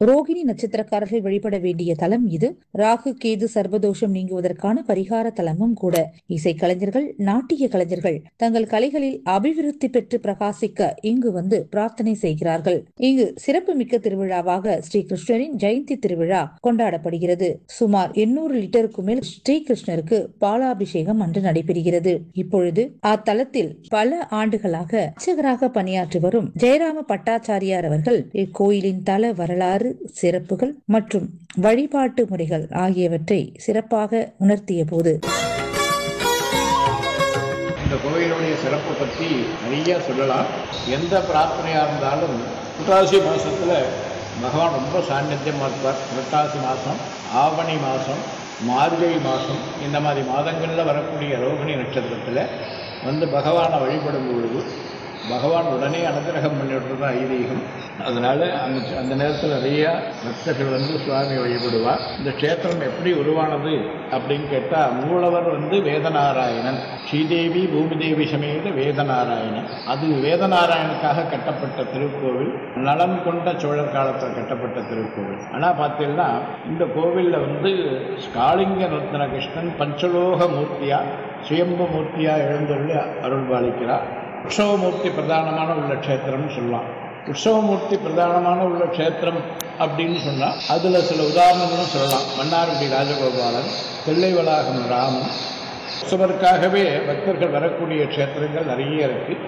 ரோகிணி நட்சத்திரக்காரர்கள் வழிபட வேண்டிய தலம் இது ராகு கேது சர்வதோஷம் நீங்குவதற்கான பரிகார தலமும் கூட இசை கலைஞர்கள் நாட்டிய கலைஞர்கள் தங்கள் கலைகளில் அபிவிருத்தி பெற்று பிரகாசிக்க இங்கு வந்து பிரார்த்தனை செய்கிறார்கள் இங்கு சிறப்பு மிக்க திருவிழாவாக ஸ்ரீ கிருஷ்ணரின் ஜெயந்தி திருவிழா கொண்டாடப்படுகிறது சுமார் எண்ணூறு லிட்டருக்கு மேல் ஸ்ரீ கிருஷ்ணருக்கு பாலாபிஷேகம் அன்று நடைபெறுகிறது இப்பொழுது அத்தலத்தில் பல ஆண்டுகளாக அர்ச்சகராக பணியாற்றி வரும் ஜெயராம பட்டாச்சாரியார் அவர்கள் இக்கோயிலின் தல வரலாறு சிறப்புகள் மற்றும் வழிபாட்டு முறைகள் ஆகியவற்றை சிறப்பாக உணர்த்திய போது இந்த கோயிலுடைய சிறப்பை பற்றி நிறைய சொல்லலாம் எந்த பிரார்த்தனையாக இருந்தாலும் புரட்டாசி மாதத்தில் பகவான் ரொம்ப சாநித்தியமாக இருப்பார் புரட்டாசி மாதம் ஆவணி மாதம் மார்கழி மாதம் இந்த மாதிரி மாதங்களில் வரக்கூடிய ரோகிணி நட்சத்திரத்தில் வந்து பகவானை வழிபடும் பொழுது பகவான் உடனே அனுகிரகம் பண்ணிவிடுறது ஐதீகம் அதனால் அந்த அந்த நேரத்தில் நிறைய பக்தர்கள் வந்து சுவாமி வழிபடுவார் இந்த க்ஷேத்திரம் எப்படி உருவானது அப்படின்னு கேட்டால் மூலவர் வந்து வேதநாராயணன் ஸ்ரீதேவி பூமிதேவி சமேத வேதநாராயணன் அது வேதநாராயணுக்காக கட்டப்பட்ட திருக்கோவில் நலன் கொண்ட சோழர் காலத்தில் கட்டப்பட்ட திருக்கோவில் ஆனால் பார்த்தீங்கன்னா இந்த கோவிலில் வந்து ஸ்காலிங்க ரத்ன கிருஷ்ணன் பஞ்சலோக மூர்த்தியா சுயம்பு மூர்த்தியா எழுந்தருளி அருள் பாலிக்கிறார் உற்சவமூர்த்தி பிரதானமான உள்ள க்ஷேத்திரம்னு சொல்லலாம் உற்சவமூர்த்தி பிரதானமான உள்ள க்ஷேத்திரம் அப்படின்னு சொன்னால் அதில் சில உதாரணங்களும் சொல்லலாம் மன்னார்குடி ராஜகோபாலன் தில்லைவளாகம் ராமன் உற்சவருக்காகவே பக்தர்கள் வரக்கூடிய க்ஷேத்திரங்கள் நிறைய இருக்குது